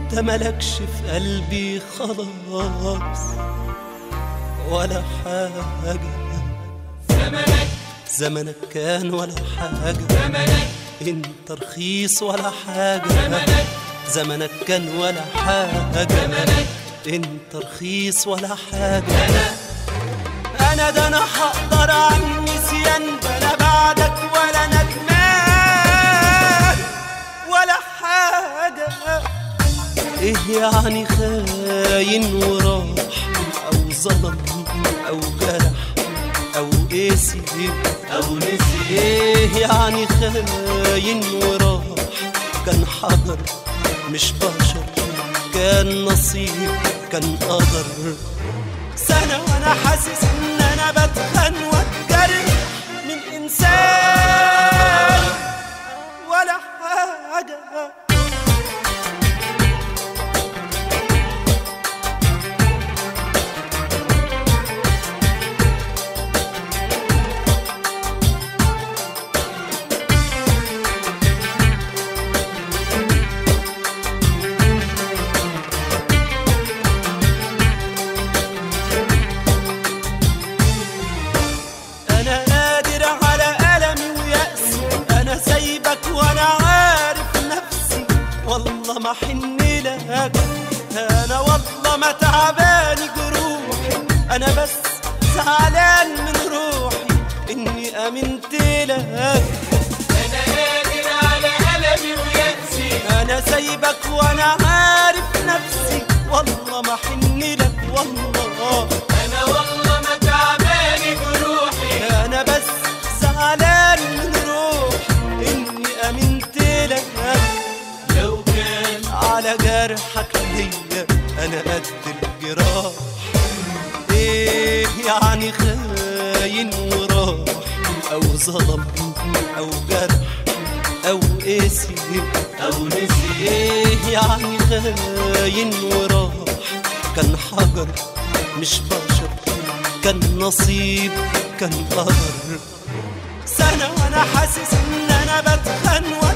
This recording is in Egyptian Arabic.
انت ملكش في قلبي خلاص ولا حاجة زمنك زمنك كان ولا حاجة زمنك انت رخيص ولا حاجة زمنك زمنك كان ولا حاجة زمنك انت رخيص ولا حاجة أنا انا ده انا هقدر عن نسيان ده انا بعدك ولا ندمان ولا حاجة ايه يعني خاين وراح او ظلم او جرح او قسي أو نسي ايه يعني خاين وراح كان حجر مش بشر كان نصيب كان قدر سنة وانا حاسس ان انا بتخن واتجرح من انسان ولا حاجة انا قادر على ألمي ويأسي انا سايبك وانا عارف نفسي والله ما حن لك انا والله ما تعباني جروحي انا بس زعلان من روحي اني امنت لك أنا قادر على ألمي ويأسي انا سايبك وانا عارف نفسي والله ما حن لك والله أنا والله ما تعباني جروحي انا بس زعلان من روحي اني امنت لك لو كان على جرحك ليا انا قد الجراح ايه يعني خاين وراح او ظلم او جرح او قسي أو نسي ايه يعني خاين وراح كان حجر مش بشر كان نصيب كان قدر سنة وانا حاسس ان انا بتخن